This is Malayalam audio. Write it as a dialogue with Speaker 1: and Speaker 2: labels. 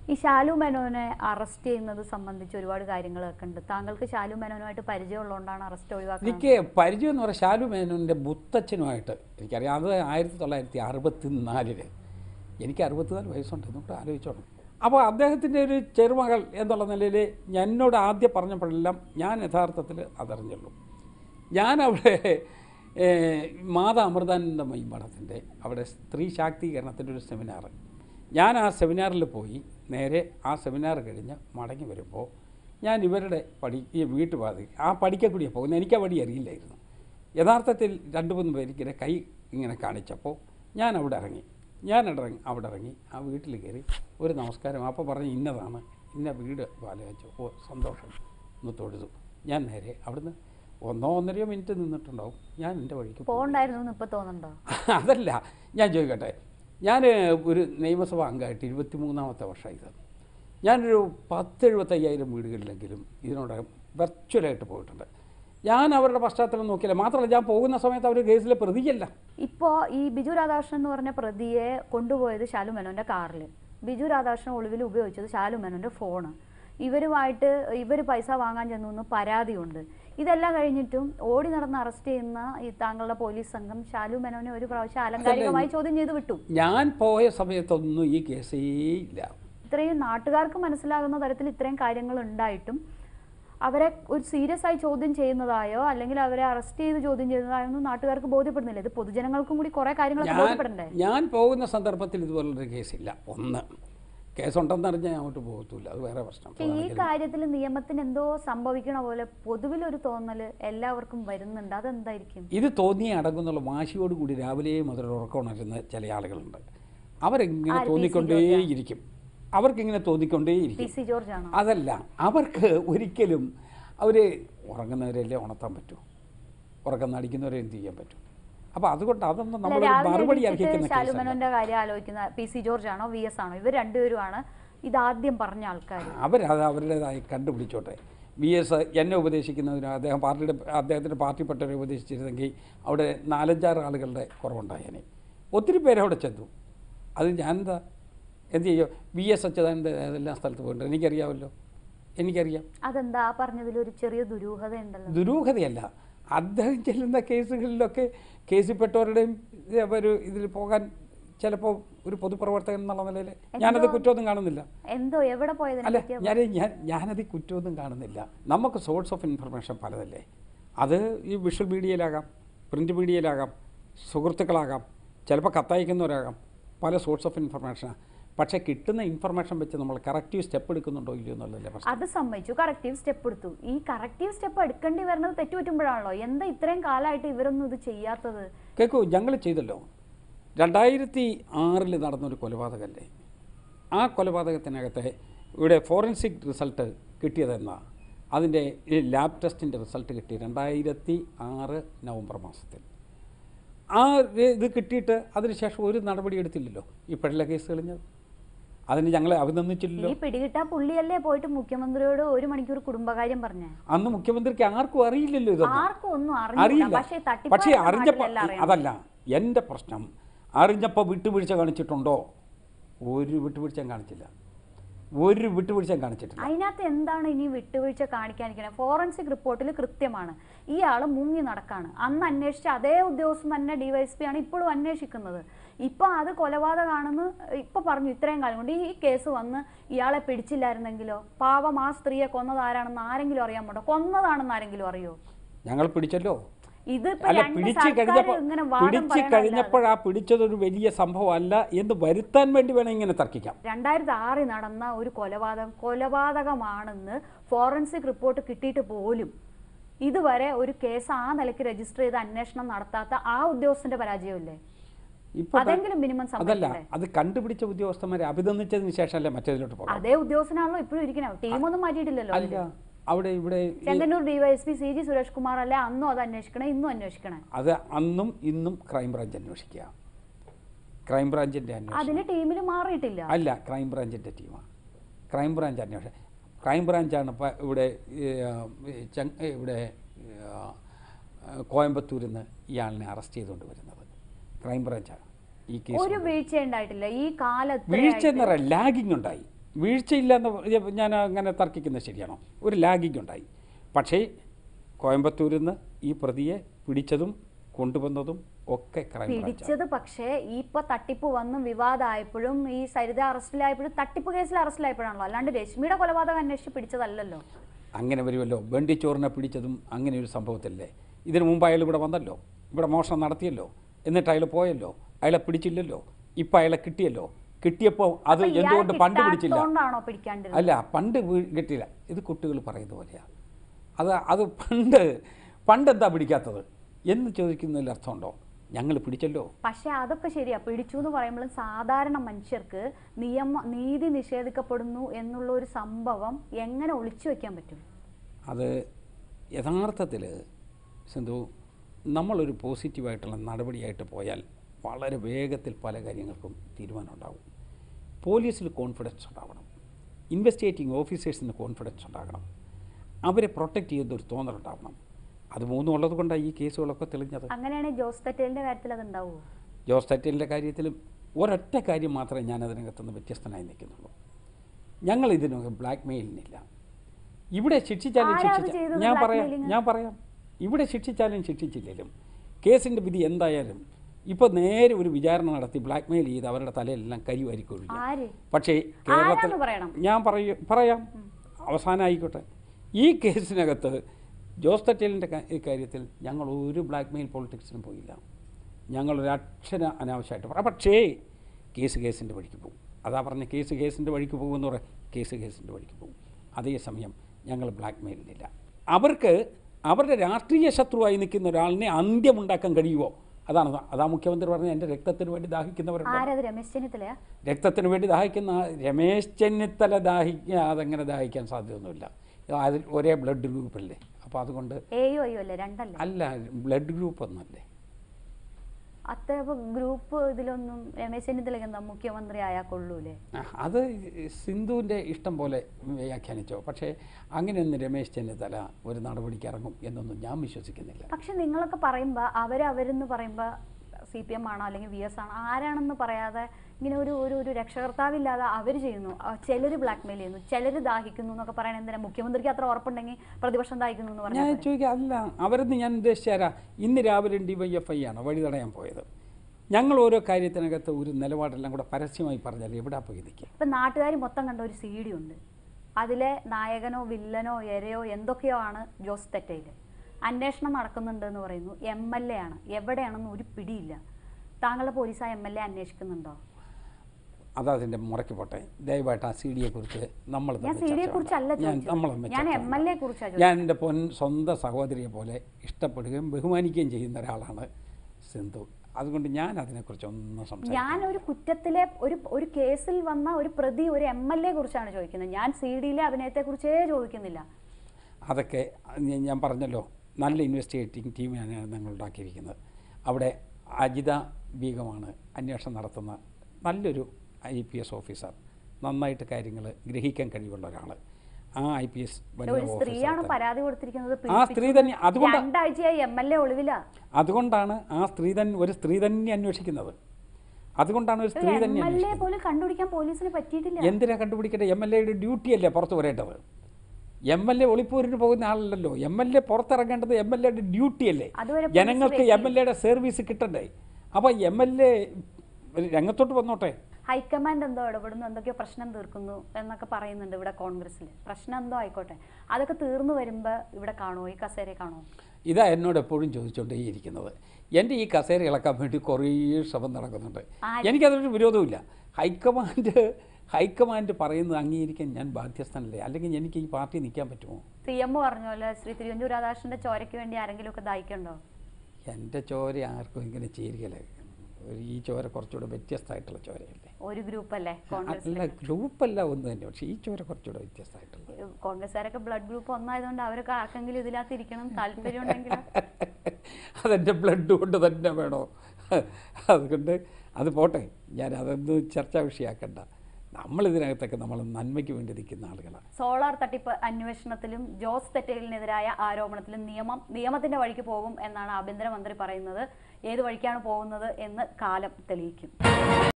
Speaker 1: ഈ ശാലു മേനോനെ അറസ്റ്റ് ചെയ്യുന്നത് സംബന്ധിച്ച് ഒരുപാട് കാര്യങ്ങളൊക്കെ ഉണ്ട് താങ്കൾക്ക് ശാലു മേനോനുമായിട്ട് പരിചയമുള്ളതുകൊണ്ടാണ് അറസ്റ്റ് ഒഴിവാക്കുന്നത്
Speaker 2: എനിക്ക് പരിചയം എന്ന് പറഞ്ഞാൽ ശാലു മേനോൻ്റെ ബുത്തച്ഛനുമായിട്ട് എനിക്കറിയാം അത് ആയിരത്തി തൊള്ളായിരത്തി അറുപത്തി നാലില് എനിക്ക് അറുപത്തിനാല് വയസ്സുണ്ട് എന്നിട്ട് ആലോചിച്ചോണം അപ്പോൾ അദ്ദേഹത്തിൻ്റെ ഒരു ചെറുമകൾ എന്നുള്ള നിലയിൽ എന്നോട് ആദ്യം പറഞ്ഞപ്പോഴെല്ലാം ഞാൻ യഥാർത്ഥത്തിൽ അതറിഞ്ഞുള്ളൂ ഞാൻ അവിടെ ഏഹ്, മാതാ അമൃതാനന്ദമയി മഠത്തിൻ്റെ അവിടെ സ്ത്രീ ശാക്തീകരണത്തിൻ്റെ ഒരു സെമിനാർ ഞാൻ ആ സെമിനാറിൽ പോയി നേരെ ആ സെമിനാർ കഴിഞ്ഞ് മടങ്ങി വരുമ്പോൾ ഞാൻ ഇവരുടെ പടി ഈ വീട്ടുപാതി ആ പഠിക്കക്കൂടിയാണ് പോകുന്നത് എനിക്ക് ആ വഴി അറിയില്ലായിരുന്നു യഥാർത്ഥത്തിൽ രണ്ട് മൂന്ന് പേര് ഇങ്ങനെ കൈ ഇങ്ങനെ കാണിച്ചപ്പോൾ ഞാൻ അവിടെ ഇറങ്ങി ഞാൻ ഇറങ്ങി അവിടെ ഇറങ്ങി ആ വീട്ടിൽ കയറി ഒരു നമസ്കാരം അപ്പോൾ പറഞ്ഞ് ഇന്നതാണ് ഇന്ന വീട് ആലോചിച്ചു ഓ സന്തോഷം ഒന്ന് തൊഴുതു ഞാൻ നേരെ അവിടുന്ന് ഒന്നോ ഒന്നരയോ മിനിറ്റ് നിന്നിട്ടുണ്ടാവും ഞാൻ എൻ്റെ വഴിക്ക് പോയി.
Speaker 1: പോകണ്ടായിരുന്നു എന്ന് ഇപ്പൊ തോന്നുന്നുണ്ടോ
Speaker 2: അതല്ല ഞാൻ ചോദിക്കട്ടെ ഞാൻ ഒരു നിയമസഭാ അംഗമായിട്ട് ഇരുപത്തി മൂന്നാമത്തെ വർഷം ഇത് ഞാനൊരു പത്ത് എഴുപത്തയ്യായിരം വീടുകളിലെങ്കിലും ഇതിനോടകം വെർച്വലായിട്ട് പോയിട്ടുണ്ട് ഞാൻ അവരുടെ പശ്ചാത്തലം നോക്കിയില്ല മാത്രമല്ല ഞാൻ പോകുന്ന സമയത്ത് അവർ കേസിലെ പ്രതിയല്ല
Speaker 1: ഇപ്പോ ഈ ബിജു രാധാകൃഷ്ണൻ എന്ന് പറഞ്ഞ പ്രതിയെ കൊണ്ടുപോയത് ശാലു മേനോന്റെ കാറിൽ ബിജു രാധാകൃഷ്ണൻ ഒളിവിൽ ഉപയോഗിച്ചത് ശാലു മേനോന്റെ ഫോണ് ഇവരുമായിട്ട് ഇവർ പൈസ വാങ്ങാൻ ചെന്നു എന്ന് പരാതിയുണ്ട് ഇതെല്ലാം കഴിഞ്ഞിട്ടും ഓടി നടന്ന് അറസ്റ്റ് ചെയ്യുന്ന ഈ താങ്കളുടെ പോലീസ് സംഘം ശാലു മേനോനെ ഒരു പ്രാവശ്യം ആലങ്കാരികമായി ചോദ്യം ചെയ്ത് വിട്ടു
Speaker 2: ഞാൻ പോയ സമയത്തൊന്നും ഈ കേസേ ഇല്ല
Speaker 1: ഇത്രയും നാട്ടുകാർക്ക് മനസ്സിലാകുന്ന തരത്തിൽ ഇത്രയും കാര്യങ്ങൾ ഉണ്ടായിട്ടും അവരെ ഒരു സീരിയസ് ആയി ചോദ്യം ചെയ്യുന്നതായോ അല്ലെങ്കിൽ അവരെ അറസ്റ്റ് ചെയ്ത് ചോദ്യം ചെയ്യുന്നതായോ ഒന്നും നാട്ടുകാർക്ക് ബോധ്യപ്പെടുന്നില്ല ഇത് പൊതുജനങ്ങൾക്കും കൂടി കുറെ കാര്യങ്ങളൊക്കെ
Speaker 2: ഞാൻ
Speaker 1: ബോധ്യപ്പെടണ്ടേ
Speaker 2: ഞാൻ പോകുന്ന സന്ദർഭത്തിൽ ഇതുപോലുള്ളൊരു കേസില്ല ഒന്ന് കേസുണ്ടെന്നറിഞ്ഞാൽ ഞാൻ അങ്ങോട്ട് പോകത്തില്ല അത് വേറെ പ്രശ്നം
Speaker 1: പക്ഷെ ഈ കാര്യത്തിൽ നിയമത്തിന് എന്തോ സംഭവിക്കണ പോലെ പൊതുവിലൊരു തോന്നല് എല്ലാവർക്കും വരുന്നുണ്ട് അതെന്തായിരിക്കും
Speaker 2: ഇത് തോന്നിയേ അടങ്ങുന്നുള്ള വാശിയോടുകൂടി രാവിലെ മുതൽ ഉറക്കമുണരുന്ന ചില ആളുകളുണ്ട് അവരിങ്ങനെ
Speaker 1: ആര്?
Speaker 2: തോന്നിക്കൊണ്ടേയിരിക്കും അവർക്കിങ്ങനെ
Speaker 1: പി
Speaker 2: തോന്നിക്കൊണ്ടേയിരിക്കും
Speaker 1: സി ജോർജ് ആണോ
Speaker 2: അതല്ല അവർക്ക് ഒരിക്കലും അവർ ഉറങ്ങുന്നവരല്ലേ ഉണർത്താൻ പറ്റൂ ഉറക്കം നടിക്കുന്നവരെ എന്ത് ചെയ്യാൻ പറ്റും അപ്പോൾ അതുകൊണ്ട് അതൊന്നും
Speaker 1: അല്ല,
Speaker 2: നമ്മൾ
Speaker 1: രാവിലെ
Speaker 2: മറുപടി
Speaker 1: എണീറ്റിട്ട്
Speaker 2: അർഹിക്കുന്ന കേസല്ല
Speaker 1: ശാലുമനോന്റെ കാര്യം ആലോചിക്കുന്ന പി സി ജോർജ് ആണോ വി എസ് ആണോ ഇവർ രണ്ടുപേരുമാണ് ഇതാദ്യം പറഞ്ഞ ആൾക്കാർ
Speaker 2: അവരത് അവരുടേതായി കണ്ടുപിടിച്ചോട്ടെ വി എസ് എന്നെ ഉപദേശിക്കുന്നതിന് അദ്ദേഹം പാർട്ടിയുടെ അദ്ദേഹത്തിൻ്റെ പാർട്ടിപ്പെട്ടവരെ ഉപദേശിച്ചിരുന്നെങ്കിൽ അവിടെ നാലഞ്ചാറ് ആളുകളുടെ കുറവുണ്ടായേനെ ഒത്തിരി പേര് അവിടെ ചെന്നു അത് ഞാൻ എന്താ എന്ത് ചെയ്യും വി എസ് അച്യുതാനന്ദ ഏതെല്ലാം സ്ഥലത്ത് പോയിട്ടുണ്ട് എനിക്കറിയാമല്ലോ എനിക്കറിയാം
Speaker 1: അതെന്താ ആ പറഞ്ഞതിൽ ഒരു ചെറിയ ദുരൂഹത ഉണ്ടല്ലോ
Speaker 2: ദുരൂഹതയല്ല അദ്ദേഹം ചെല്ലുന്ന കേസുകളിലൊക്കെ കേസിൽപ്പെട്ടവരുടെയും ഒരു ഇതിൽ പോകാൻ ചിലപ്പോൾ ഒരു പൊതുപ്രവർത്തകൻ എന്നുള്ള നിലയിൽ ഞാനത് കുറ്റമൊന്നും കാണുന്നില്ല
Speaker 1: എന്തോ എവിടെ പോയതിനെ
Speaker 2: അല്ല
Speaker 1: പറ്റിയാ
Speaker 2: ഞാൻ ഞാൻ ഞാനത് കുറ്റമൊന്നും കാണുന്നില്ല നമുക്ക് സോഴ്സ് ഓഫ് ഇൻഫർമേഷൻ പലതല്ലേ അത് ഈ വിഷ്വൽ മീഡിയയിലാകാം പ്രിൻ്റ് മീഡിയയിലാകാം സുഹൃത്തുക്കളാകാം ചിലപ്പോൾ കത്തയക്കുന്നവരാകാം പല സോഴ്സ് ഓഫ് ഇൻഫർമേഷനാണ് പക്ഷേ കിട്ടുന്ന ഇൻഫർമേഷൻ വെച്ച് നമ്മൾ കറക്റ്റീവ് സ്റ്റെപ്പ് എടുക്കുന്നുണ്ടോ ഇല്ലയോ എന്നുള്ളതല്ലേ പ്രശ്നം
Speaker 1: അത് സമ്മതിച്ചു കറക്റ്റീവ് സ്റ്റെപ്പ് എടുത്തു ഈ കറക്റ്റീവ് സ്റ്റെപ്പ് എടുക്കേണ്ടി വരുന്നത് തെറ്റുപറ്റുമ്പോഴാണല്ലോ എന്താ ഇത്രയും കാലമായിട്ട് ഇവരൊന്നും ഇത് ചെയ്യാത്തത്
Speaker 2: കേൾക്കൂ ഞങ്ങൾ ചെയ്തല്ലോ രണ്ടായിരത്തി ആറിൽ നടന്നൊരു കൊലപാതകമല്ലേ ആ കൊലപാതകത്തിനകത്തെ ഇവിടെ ഫോറൻസിക് റിസൾട്ട് കിട്ടിയതെന്നാ അതിൻ്റെ ഈ ലാബ് ടെസ്റ്റിൻ്റെ റിസൾട്ട് കിട്ടി രണ്ടായിരത്തി ആറ് നവംബർ മാസത്തിൽ ആ ഇത് കിട്ടിയിട്ട് അതിനുശേഷം ഒരു നടപടി എടുത്തില്ലല്ലോ ഈ പെടല കേസ് തെളിഞ്ഞത് അതിന് ഞങ്ങളെ അഭിനന്ദിച്ചില്ലല്ലോ
Speaker 1: ഈ പിടികിട്ടാ പുള്ളിയല്ലേ പോയിട്ട് മുഖ്യമന്ത്രിയോട് ഒരു മണിക്കൂർ കുടുംബകാര്യം പറഞ്ഞേ
Speaker 2: അന്ന് മുഖ്യമന്ത്രിക്ക് ആർക്കും അറിയില്ലല്ലോ ഇതൊന്നും
Speaker 1: ആർക്കും ഒന്നും അറിയില്ല
Speaker 2: അറിയില്ല
Speaker 1: പക്ഷേ
Speaker 2: പക്ഷേ
Speaker 1: തട്ടിപ്പ്
Speaker 2: അറിഞ്ഞപ്പോൾ
Speaker 1: നാട്ടിലെല്ലാം അറിയാം
Speaker 2: അതല്ല എൻ്റെ പ്രശ്നം അറിഞ്ഞപ്പോൾ വിട്ടുവീഴ്ച കാണിച്ചിട്ടുണ്ടോ ഒരു വിട്ടുവീഴ്ചയും കാണിച്ചില്ല ഒരു വിട്ടുവീഴ്ചയും കാണിച്ചിട്ടില്ല
Speaker 1: അതിനകത്ത് എന്താണ് ഇനി വിട്ടുവീഴ്ച കാണിക്കാനിരിക്കുന്നത് ഫോറൻസിക് റിപ്പോർട്ടിൽ കൃത്യമാണ് ഇയാൾ മുങ്ങി നടക്കാണ് അന്ന് അന്വേഷിച്ച അതേ ഉദ്യോഗസ്ഥൻ തന്നെ ഡിവൈഎസ്പി ആണ് ഇപ്പോഴും അന്വേഷിക്കുന്നത് ഇപ്പൊ അത് കൊലപാതകമാണെന്ന് ഇപ്പൊ പറഞ്ഞു ഇത്രയും കാലം കൊണ്ട് ഈ കേസ് വന്ന് ഇയാളെ പിടിച്ചില്ലായിരുന്നെങ്കിലോ പാവം ആ സ്ത്രീയെ കൊന്നത് ആരാണെന്ന് ആരെങ്കിലും അറിയാൻ പോട്ടോ കൊന്നതാണെന്ന് ആരെങ്കിലും അറിയോ
Speaker 2: ഞങ്ങൾ പിടിച്ചല്ലോ
Speaker 1: ഇതിപ്പോ
Speaker 2: അല്ല
Speaker 1: രണ്ട്
Speaker 2: പിടിച്ച്
Speaker 1: സർക്കാർ
Speaker 2: കഴിഞ്ഞപ്പോൾ
Speaker 1: ഇങ്ങനെ വാദം
Speaker 2: പിടിച്ച്
Speaker 1: പറയണതല്ലാതെ
Speaker 2: കഴിഞ്ഞപ്പോഴാ പിടിച്ചതൊരു വലിയ സംഭവമല്ല എന്ന് വരുത്താൻ വേണ്ടി വേണം ഇങ്ങനെ തർക്കിക്കാം
Speaker 1: രണ്ടായിരത്തി ആറിൽ നടന്ന ഒരു കൊലപാതകം കൊലപാതകമാണെന്ന് ഫോറൻസിക് റിപ്പോർട്ട് കിട്ടിയിട്ട് പോലും ഇതുവരെ ഒരു കേസ് ആ നിലയ്ക്ക് രജിസ്റ്റർ ചെയ്ത് അന്വേഷണം നടത്താത്ത ആ ഉദ്യോഗസ്ഥന്റെ പരാജയമല്ലേ
Speaker 2: ഇപ്പൊ
Speaker 1: അതെങ്കിലും മിനിമം
Speaker 2: അതല്ല
Speaker 1: സംഭവിക്കണ്ടേ
Speaker 2: അത് കണ്ടുപിടിച്ച ഉദ്യോഗസ്ഥന്മാരെ അഭിനന്ദിച്ചതിന് ശേഷമല്ലേ മറ്റേതിലോട്ട് പോകാം
Speaker 1: അതേ ഉദ്യോഗസ്ഥനാണല്ലോ ഇപ്പോഴും ഇരിക്കുന്നത് ടീമൊന്നും മാറ്റിയിട്ടില്ലല്ലോ
Speaker 2: അല്ല അവിടെ ഇവിടെ ഈ-
Speaker 1: Chengannur DYSP C G Suresh Kumar അല്ലെ അന്നും അത് അന്വേഷിക്കണേ ഇന്നും അന്വേഷിക്കണേ
Speaker 2: അത് അന്നും ഇന്നും ക്രൈംബ്രാഞ്ച് അന്വേഷിക്കുക ക്രൈംബ്രാഞ്ചിൻ്റെ അന്വേഷണം
Speaker 1: അതിന് ടീമിൽ മാറിയിട്ടില്ല
Speaker 2: അല്ല ക്രൈംബ്രാഞ്ചിൻ്റെ ടീമാണ് ക്രൈംബ്രാഞ്ച് അന്വേഷണം ക്രൈംബ്രാഞ്ചാണ് ഇപ്പോൾ ഇവിടെ ഈ, ആ, ഈ ചങ് ഇവിടെ ഈ, ആ, കോയമ്പത്തൂരിൽ നിന്ന് ഇയാളിനെ അറസ്റ്റ് ചെയ്തുകൊണ്ട് വരുന്നത് ക്രൈംബ്രാഞ്ചാണ് ഈ കേസ്
Speaker 1: ഒരു വീഴ്ച ഉണ്ടായിട്ടില്ല ഈ കാലത്ത്
Speaker 2: വീഴ്ച എന്ന് പറയാൻ ലാഗിങ് ഉണ്ടായി വീഴ്ചയില്ലെന്ന് ഇത് ഞാൻ അങ്ങനെ തർക്കിക്കുന്നത് ശരിയാണോ ഒരു ലാഗിങ് ഉണ്ടായി പക്ഷേ കോയമ്പത്തൂരിൽ നിന്ന് ഈ പ്രതിയെ പിടിച്ചതും കൊണ്ടുവന്നതും ഒക്കെ ക്രൈം ബ്രാഞ്ചാണ്
Speaker 1: പിടിച്ചത് പക്ഷേ ഈ ഇപ്പൊ തട്ടിപ്പ് വന്നും വിവാദമായപ്പോഴും ഈ സരിത അറസ്റ്റിലായപ്പോഴും തട്ടിപ്പ് കേസിൽ അറസ്റ്റിലായപ്പോഴാണല്ലോ അല്ലാണ്ട് രശ്മിയുടെ കൊലപാതകം അന്വേഷിച്ച് പിടിച്ചതല്ലല്ലോ
Speaker 2: അങ്ങനെ വരുമല്ലോ വെണ്ടിച്ചോറിനെ പിടിച്ചതും അങ്ങനെ ഒരു സംഭവത്തില്ലേ ഇതിനു മുമ്പ് അയാൾ ഇവിടെ വന്നല്ലോ ഇവിടെ മോഷണം നടത്തിയല്ലോ എന്നിട്ട് അയാൾ പോയല്ലോ അയാളെ പിടിച്ചില്ലല്ലോ ഇപ്പം അയാളെ കിട്ടിയല്ലോ കിട്ടിയപ്പോൾ അത്
Speaker 1: അപ്പൊ ഇയാളെ
Speaker 2: എന്തുകൊണ്ട് പണ്ട് പിടിച്ചില്ല
Speaker 1: കിട്ടാത്തോണ്ടാണോ പിടിക്കാണ്ടിരുന്നത്
Speaker 2: അല്ല പണ്ട് വീ- കിട്ടിയില്ല ഇത് കുട്ടികൾ പറയുന്ന പോലെയാണ് അത് അത് പണ്ട് പണ്ട് എന്താ പിടിക്കാത്തത് എന്ന് ചോദിക്കുന്നതിൽ അർത്ഥമുണ്ടോ ഞങ്ങൾ പിടിച്ചല്ലോ
Speaker 1: പക്ഷെ അതൊക്കെ ശരിയാ പിടിച്ചു എന്ന് പറയുമ്പോഴും സാധാരണ മനുഷ്യർക്ക് നിയമ നീതി നിഷേധിക്കപ്പെടുന്നു എന്നുള്ള ഒരു സംഭവം എങ്ങനെ ഒളിച്ചു വെക്കാൻ പറ്റും
Speaker 2: അത് യഥാർത്ഥത്തിൽ സിന്ധു നമ്മളൊരു പോസിറ്റീവായിട്ടുള്ള നടപടിയായിട്ട് പോയാൽ വളരെ വേഗത്തിൽ പല കാര്യങ്ങൾക്കും തീരുമാനം ഉണ്ടാകും പോലീസിൽ കോൺഫിഡൻസ് ഉണ്ടാവണം ഇൻവെസ്റ്റിഗേറ്റിംഗ് ഓഫീസേഴ്സിന് കോൺഫിഡൻസ് ഉണ്ടാകണം അവരെ പ്രൊട്ടക്റ്റ് ചെയ്യുന്ന ഒരു തോന്നലുണ്ടാവണം അത് മൂന്നും ഉള്ളത് കൊണ്ടാണ് ഈ കേസുകളൊക്കെ തെളിഞ്ഞത്
Speaker 1: അങ്ങനെയാണെങ്കിൽ ജോസ് തെറ്റേലിന്റെ കാര്യത്തിൽ അത് ഉണ്ടാവുമോ
Speaker 2: ജോസ് തറ്റലിൻ്റെ കാര്യത്തിലും ഒരൊറ്റ കാര്യം മാത്രമേ ഞാൻ അതിനകത്തുനിന്ന് വ്യത്യസ്തനായി നിൽക്കുന്നുള്ളൂ ഞങ്ങൾ ഇതിനൊക്കെ ബ്ലാക്ക് മെയിലിനില്ല ഇവിടെ ശിക്ഷിച്ചാലും
Speaker 1: ആരാ അത്
Speaker 2: ശിക്ഷിച്ച
Speaker 1: ചെയ്തത്
Speaker 2: ഞാൻ പറയാം
Speaker 1: blackmailing?
Speaker 2: ഞാൻ പറയാം ഇവിടെ ശിക്ഷിച്ചാലും ശിക്ഷിച്ചില്ലെങ്കിലും കേസിൻ്റെ വിധി എന്തായാലും ഇപ്പോൾ നേരെ ഒരു വിചാരണ നടത്തി ബ്ലാക്ക് മെയിൽ ചെയ്ത് അവരുടെ തലയിലെല്ലാം കരി വാരിക്കൊഴിക്കുക
Speaker 1: ആര്
Speaker 2: പക്ഷേ കേരളത്തിൽ
Speaker 1: ആരാന്ന് പറയണം
Speaker 2: ഞാൻ പറയും പറയാം അവസാനമായിക്കോട്ടെ ഈ കേസിനകത്ത് ജോസ് തട്ടേലിൻ്റെ കാര്യത്തിൽ ഞങ്ങൾ ഒരു ബ്ലാക്ക് മെയിൽ പൊളിറ്റിക്സിനും പോയില്ല ഞങ്ങളൊരു അക്ഷര അനാവശ്യമായിട്ട് പറയാം പക്ഷേ കേസ് കേസിൻ്റെ വഴിക്ക് പോകും അതാ പറഞ്ഞ കേസ് കേസിൻ്റെ വഴിക്ക് പോകുമെന്ന് പറയാം കേസ് കേസിൻ്റെ വഴിക്ക് പോകും അതേസമയം ഞങ്ങൾ ബ്ലാക്ക് മെയിലിനില്ല അവർക്ക് അവരുടെ രാഷ്ട്രീയ ശത്രുവായി നിൽക്കുന്ന ഒരാളിനെ അന്ത്യമുണ്ടാക്കാൻ കഴിയുമോ അതാണ് അതാ മുഖ്യമന്ത്രി പറഞ്ഞ എൻ്റെ രക്തത്തിന് വേണ്ടി ദാഹിക്കുന്നവരുണ്ട്
Speaker 1: ആരത് രമേശ് ചെന്നിത്തലയാ
Speaker 2: രക്തത്തിന് വേണ്ടി ദാഹിക്കുന്ന ആ രമേശ് ചെന്നിത്തല ദാഹിക്കുക അതെങ്ങനെ ദാഹിക്കാൻ സാധ്യമൊന്നുമില്ല അതിൽ ഒരേ ബ്ലഡ് ഗ്രൂപ്പല്ലേ അപ്പോൾ അതുകൊണ്ട്
Speaker 1: എയോ അയ്യോ അല്ലേ രണ്ടല്ലേ
Speaker 2: അല്ല ബ്ലഡ് ഗ്രൂപ്പ് ഒന്നല്ലേ
Speaker 1: അത്ര ഗ്രൂപ്പ് ഇതിലൊന്നും രമേശ് ചെന്നിത്തലയ്ക്ക് എന്താ മുഖ്യമന്ത്രി ആയാൽ കൊള്ളൂലേ
Speaker 2: ആ, അത് സിന്ധുവിൻ്റെ ഇഷ്ടം പോലെ വ്യാഖ്യാനിച്ചോ പക്ഷേ അങ്ങനെയൊന്നും രമേശ് ചെന്നിത്തല ഒരു നടപടിക്ക് ഇറങ്ങും എന്നൊന്നും ഞാൻ വിശ്വസിക്കുന്നില്ല
Speaker 1: പക്ഷെ നിങ്ങളൊക്കെ പറയുമ്പോൾ അവരവരെന്ന് പറയുമ്പോൾ സി പി എം ആണോ അല്ലെങ്കിൽ വി എസ് ആണോ ആരാണെന്ന് പറയാതെ ഇങ്ങനെ ഒരു ഒരു ഒരു രക്ഷകർത്താവില്ലാതെ അവർ ചെയ്യുന്നു ചിലർ ബ്ലാക്ക് മെയിൽ ചെയ്യുന്നു ചിലർ ദാഹിക്കുന്നു എന്നൊക്കെ പറയാൻ എന്തിനാ മുഖ്യമന്ത്രിക്ക് അത്ര ഉറപ്പുണ്ടെങ്കിൽ പ്രതിപക്ഷം ദാഹിക്കുന്നു എന്ന്
Speaker 2: ഞാൻ
Speaker 1: പറഞ്ഞാൽ
Speaker 2: ചോദിക്കുക അല്ല അവരെന്ന് ഞാൻ ഉദ്ദേശിച്ചാരാ ഇന്ന് രാവിലെ ഡി വൈ എഫ് ഐ ആണ് വഴി തടയാൻ പോയത് ഞങ്ങൾ ഓരോ കാര്യത്തിനകത്ത് ഒരു നിലപാടെല്ലാം കൂടെ പരസ്യമായി പറഞ്ഞാൽ എവിടെ പോയി നിൽക്കുക
Speaker 1: ഇപ്പം നാട്ടുകാർ മൊത്തം കണ്ട ഒരു സി ഡി ഉണ്ട് അതിലെ നായകനോ വില്ലനോ എരയോ എന്തൊക്കെയോ ആണ് ജോസ് തെറ്റയിൽ അന്വേഷണം നടക്കുന്നുണ്ട് എന്ന് പറയുന്നു എം എൽ എ ആണ് എവിടെയാണെന്ന് ഒരു പിടിയില്ല താങ്കളുടെ പോലീസ് ആ എം എൽ എ അന്വേഷിക്കുന്നുണ്ടോ
Speaker 2: അതതിൻ്റെ മുറയ്ക്ക് പോട്ടെ ദയവായിട്ട് ആ സി ഡിയെ കുറിച്ച് നമ്മൾ
Speaker 1: ഞാൻ
Speaker 2: തമ്മിൽ
Speaker 1: സി ഡിയെ
Speaker 2: ചർച്ച
Speaker 1: കുറിച്ചല്ല
Speaker 2: വേണ്ട. ഞാൻ
Speaker 1: ചോദിച്ചത്.
Speaker 2: നമ്മൾ തമ്മിൽ
Speaker 1: ഞാൻ
Speaker 2: ചർച്ച
Speaker 1: എം
Speaker 2: വേണ്ട.
Speaker 1: എൽ എ കുറിച്ചാണ്
Speaker 2: ഞാൻ എൻ്റെ പൊൻ സ്വന്തം സഹോദരിയെ പോലെ ഇഷ്ടപ്പെടുകയും ബഹുമാനിക്കുകയും ചെയ്യുന്ന ഒരാളാണ് സിന്ധു അതുകൊണ്ട് ഞാൻ അതിനെക്കുറിച്ച് ഒന്നും
Speaker 1: ഞാൻ
Speaker 2: സംസാരിക്കും
Speaker 1: ഒരു കുറ്റത്തിലെ ഒരു ഒരു കേസിൽ വന്ന ഒരു പ്രതി ഒരു എം എൽ എ കുറിച്ചാണ് ചോദിക്കുന്നത് ഞാൻ സി ഡിയിലെ അഭിനയത്തെ കുറിച്ചേ ചോദിക്കുന്നില്ല
Speaker 2: അതൊക്കെ ഞാൻ- ഞാൻ പറഞ്ഞല്ലോ നല്ല ഇൻവെസ്റ്റിഗേറ്റിംഗ് ടീമാണ് ഞങ്ങൾ ഉണ്ടാക്കിയിരിക്കുന്നത് അവിടെ അജിത ബീഗമാണ് അന്വേഷണം നടത്തുന്ന നല്ലൊരു ഐ പി എസ് ഓഫീസർ നന്നായിട്ട് കാര്യങ്ങൾ ഗ്രഹിക്കാൻ കഴിവുള്ള ഒരാൾ ആ ഐ പി എസ്
Speaker 1: ഒരു സ്ത്രീയാണ് പരാതി കൊടുത്തിരിക്കുന്നത്
Speaker 2: ആ സ്ത്രീ തന്നെ അതുകൊണ്ട്
Speaker 1: രണ്ടാഴ്ചയായി എം എൽ എ ഒളിവില
Speaker 2: അതുകൊണ്ടാണ് ആ സ്ത്രീ തന്നെ ഒരു സ്ത്രീ തന്നെ അന്വേഷിക്കുന്നത് അതുകൊണ്ടാണ് ഒരു സ്ത്രീ തന്നെ
Speaker 1: എം എൽ എ
Speaker 2: അന്വേഷിക്കുന്നത്
Speaker 1: പോലും കണ്ടുപിടിക്കാൻ പോലീസിന് പറ്റിയിട്ടില്ല
Speaker 2: എന്തിനാ കണ്ടുപിടിക്കട്ടെ എം എൽ എയുടെ ഡ്യൂട്ടി അല്ലേ പുറത്ത് വരേണ്ടത് എം എൽ എ ഒളിപ്പൂരിന് പോകുന്ന ആളല്ലല്ലോ എം എൽ എ പുറത്തിറങ്ങേണ്ടത് എം എൽ എയുടെ ഡ്യൂട്ടി അല്ലേ
Speaker 1: അതുവരെ പോലീസ്
Speaker 2: ജനങ്ങൾക്ക്
Speaker 1: വെയിറ്റ്
Speaker 2: എം എൽ എയുടെ സർവീസ് കിട്ടണ്ടേ അപ്പോൾ എം എൽ എ രംഗത്തോട്ട് വന്നോട്ടെ
Speaker 1: ഹൈക്കമാൻഡ് എന്തോ ഇടപെടുന്നു എന്തൊക്കെയോ പ്രശ്നം തീർക്കുന്നു എന്നൊക്കെ പറയുന്നുണ്ട് ഇവിടെ കോൺഗ്രസ്സിൽ പ്രശ്നം എന്തോ ആയിക്കോട്ടെ അതൊക്കെ തീർന്നു വരുമ്പോൾ ഇവിടെ കാണുമോ ഈ കസേരയെ കാണുമോ
Speaker 2: ഇതാ എന്നോട് എപ്പോഴും ചോദിച്ചുകൊണ്ടേയിരിക്കുന്നത് എൻ്റെ ഈ കസേര ഇളക്കാൻ വേണ്ടി കുറേ ശ്രമം നടക്കുന്നുണ്ട്
Speaker 1: ആര്?
Speaker 2: എനിക്കതൊരു വിരോധമില്ല ഹൈക്കമാൻഡ് ഹൈക്കമാൻഡ് പറയുന്നത് അംഗീകരിക്കാൻ ഞാൻ ബാധ്യസ്ഥനല്ലേ അല്ലെങ്കിൽ എനിക്ക് ഈ പാർട്ടി നിൽക്കാൻ പറ്റുമോ
Speaker 1: സി എം പറഞ്ഞ പോലെ ശ്രീ തിരുവഞ്ചൂർ രാധാകൃഷ്ണന്റെ ചോരയ്ക്ക് വേണ്ടി ആരെങ്കിലും ഒക്കെ ദാഹിക്കണ്ടോ
Speaker 2: എൻ്റെ ചോര ആർക്കും ഇങ്ങനെ ചേരുകയില്ല ഒരു ഈ ചോര കുറച്ചുകൂടെ വ്യത്യസ്തമായിട്ടുള്ള ചോരയല്ലേ
Speaker 1: ഒരു ഗ്രൂപ്പ് അല്ലേ കോൺഗ്രസ്
Speaker 2: അല്ല ഗ്രൂപ്പല്ല ഒന്ന് തന്നെ പക്ഷേ ഈ ചോര കുറച്ചുകൂടെ വ്യത്യസ്തമായിട്ടുള്ളത്
Speaker 1: കോൺഗ്രസ്സുകാരൊക്കെ ബ്ലഡ് ഗ്രൂപ്പ് ഒന്നായതുകൊണ്ട് അവരൊക്കെ ആർക്കെങ്കിലും ഇതിനകത്ത് ഇരിക്കണം താല്പര്യം ഉണ്ടെങ്കിൽ
Speaker 2: അതെൻ്റെ ബ്ലഡ് കൊണ്ട് തന്നെ വേണോ അതുകൊണ്ട് അത് പോട്ടെ ഞാൻ അതൊന്നും ചർച്ചാ വിഷയമാക്കണ്ട നമ്മളിതിനകത്തൊക്കെ നമ്മൾ നന്മയ്ക്ക് വേണ്ടി നിൽക്കുന്ന ആളുകളാണ്
Speaker 1: സോളാർ തട്ടിപ്പ് അന്വേഷണത്തിലും ജോസ് തെറ്റയിലിനെതിരായ ആരോപണത്തിലും നിയമം നിയമത്തിന്റെ വഴിക്ക് പോകും എന്നാണ് ആഭ്യന്തരമന്ത്രി പറയുന്നത് ഏത് വഴിക്കാണ് പോകുന്നത് എന്ന് കാലം തെളിയിക്കും